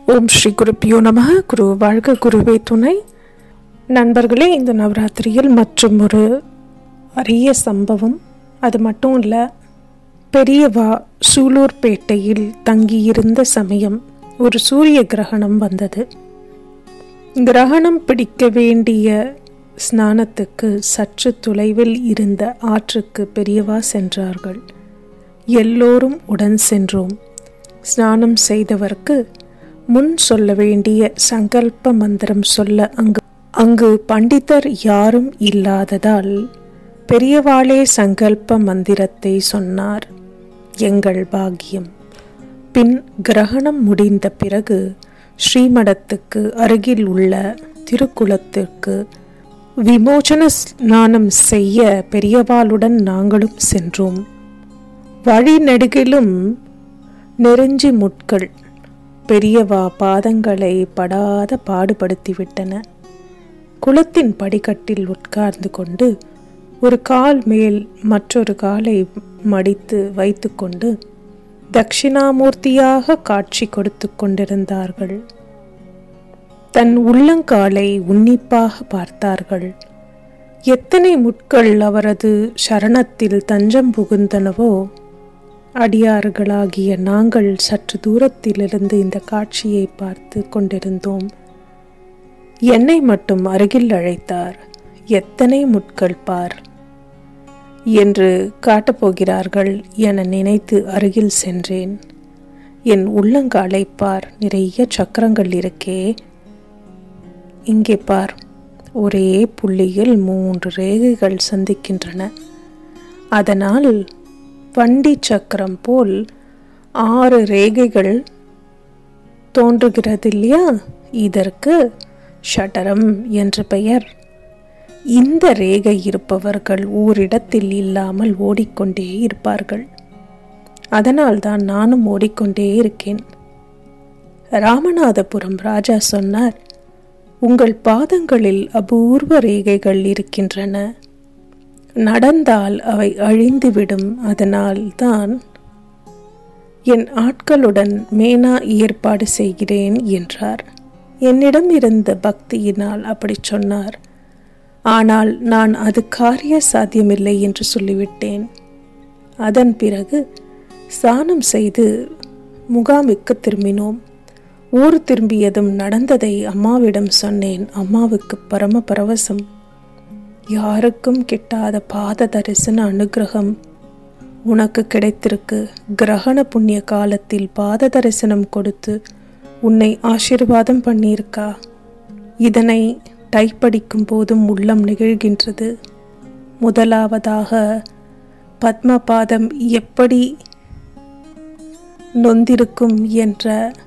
ஓம் ஸ்ரீ குருப்பியோ நம குரு வாழ்க குருவே துணை நண்பர்களே இந்த நவராத்திரியில் மற்றும் ஒரு அரிய சம்பவம் அது மட்டும் இல்லை பெரியவா சூலூர்பேட்டையில் தங்கியிருந்த சமயம் ஒரு சூரிய கிரகணம் வந்தது கிரகணம் பிடிக்க வேண்டிய ஸ்நானத்துக்கு சற்று தொலைவில் இருந்த ஆற்றுக்கு பெரியவா சென்றார்கள் எல்லோரும் உடன் சென்றோம் ஸ்நானம் செய்தவர்க்கு முன் சொல்ல வேண்டிய சங்கல்ப மந்திரம் சொல்ல அங்கு அங்கு பண்டிதர் யாரும் இல்லாததால் பெரியவாளே சங்கல்ப மந்திரத்தை சொன்னார் எங்கள் பாக்கியம் பின் கிரகணம் முடிந்த பிறகு ஸ்ரீமடத்துக்கு அருகில் உள்ள திருக்குளத்திற்கு விமோசன ஸ்நானம் செய்ய பெரியவாளுடன் நாங்களும் சென்றோம் வழி நெடுகிலும் நெருஞ்சி முட்கள் பெரியவா பாதங்களை படாத பாடுபடுத்திவிட்டன குளத்தின் படிக்கட்டில் உட்கார்ந்து கொண்டு ஒரு கால் மேல் மற்றொரு காலை மடித்து வைத்துக்கொண்டு தட்சிணாமூர்த்தியாக காட்சி கொடுத்து கொண்டிருந்தார்கள் தன் உள்ளங்காலை உன்னிப்பாக பார்த்தார்கள் எத்தனை முட்கள் அவரது சரணத்தில் தஞ்சம் புகுந்தனவோ அடியார்களாகிய நாங்கள் சற்று தூரத்திலிருந்து இந்த காட்சியை பார்த்து கொண்டிருந்தோம் என்னை மட்டும் அருகில் அழைத்தார் எத்தனை முட்கள் பார் என்று காட்டப்போகிறார்கள் என நினைத்து அருகில் சென்றேன் என் உள்ளங்காலை பார் நிறைய சக்கரங்கள் இருக்கே இங்கே பார் ஒரே புள்ளியில் மூன்று ரேகைகள் சந்திக்கின்றன அதனால் வண்டி சக்கரம் போல் ஆறு ரேகைகள் தோன்றுகிறது இல்லையா இதற்கு ஷட்டரம் என்ற பெயர் இந்த ரேகை இருப்பவர்கள் ஓரிடத்தில் இல்லாமல் ஓடிக்கொண்டே இருப்பார்கள் அதனால் தான் நானும் ஓடிக்கொண்டே இருக்கேன் ராமநாதபுரம் ராஜா சொன்னார் உங்கள் பாதங்களில் அபூர்வ ரேகைகள் இருக்கின்றன நடந்தால் அவை அழிந்துவிடும் அதனால் தான் என் ஆட்களுடன் மேனா ஏற்பாடு செய்கிறேன் என்றார் என்னிடம் இருந்த பக்தியினால் அப்படி சொன்னார் ஆனால் நான் அது காரிய சாத்தியமில்லை என்று சொல்லிவிட்டேன் அதன் பிறகு ஸ்நானம் செய்து முகாமுக்கு திரும்பினோம் ஊர் திரும்பியதும் நடந்ததை அம்மாவிடம் சொன்னேன் அம்மாவுக்கு பரம பரவசம் யாருக்கும் கிட்டாத பாத தரிசன அனுகிரகம் உனக்கு கிடைத்திருக்கு கிரகண புண்ணிய காலத்தில் பாத தரிசனம் கொடுத்து உன்னை ஆசீர்வாதம் பண்ணியிருக்கா இதனை டைப் அடிக்கும் போதும் உள்ளம் நிகழ்கின்றது முதலாவதாக பத்மபாதம் எப்படி நொந்திருக்கும் என்ற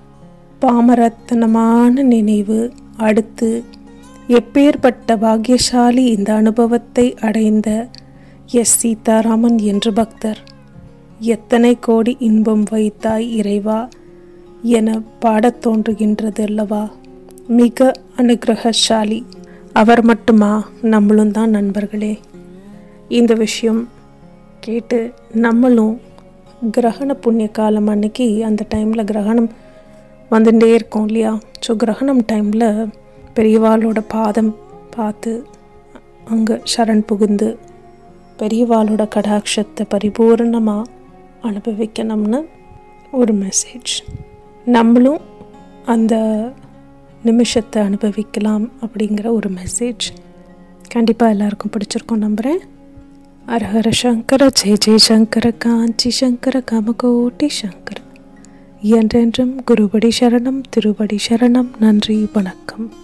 பாமரத்தனமான நினைவு அடுத்து எப்பேற்பட்ட பாக்கியசாலி இந்த அனுபவத்தை அடைந்த எஸ் சீதாராமன் என்று பக்தர் எத்தனை கோடி இன்பம் வைத்தாய் இறைவா என பாடத் தோன்றுகின்றது அல்லவா மிக அனுகிரகசாலி அவர் மட்டுமா நம்மளும் தான் நண்பர்களே இந்த விஷயம் கேட்டு நம்மளும் கிரகண புண்ணிய காலம் அன்னைக்கு அந்த டைமில் கிரகணம் வந்துட்டே இருக்கோம் இல்லையா ஸோ கிரகணம் டைமில் பெரியவாளோட பாதம் பார்த்து அங்கே சரண் புகுந்து பெரியவாளோட கடாட்சத்தை பரிபூர்ணமாக அனுபவிக்கணும்னு ஒரு மெசேஜ் நம்மளும் அந்த நிமிஷத்தை அனுபவிக்கலாம் அப்படிங்கிற ஒரு மெசேஜ் கண்டிப்பாக எல்லாருக்கும் பிடிச்சிருக்கோம் நம்புகிறேன் அரஹர சங்கர ஜெய ஜெய சங்கர காஞ்சி சங்கர காமகோட்டி சங்கர என்றென்றும் குருபடி சரணம் திருபடி சரணம் நன்றி வணக்கம்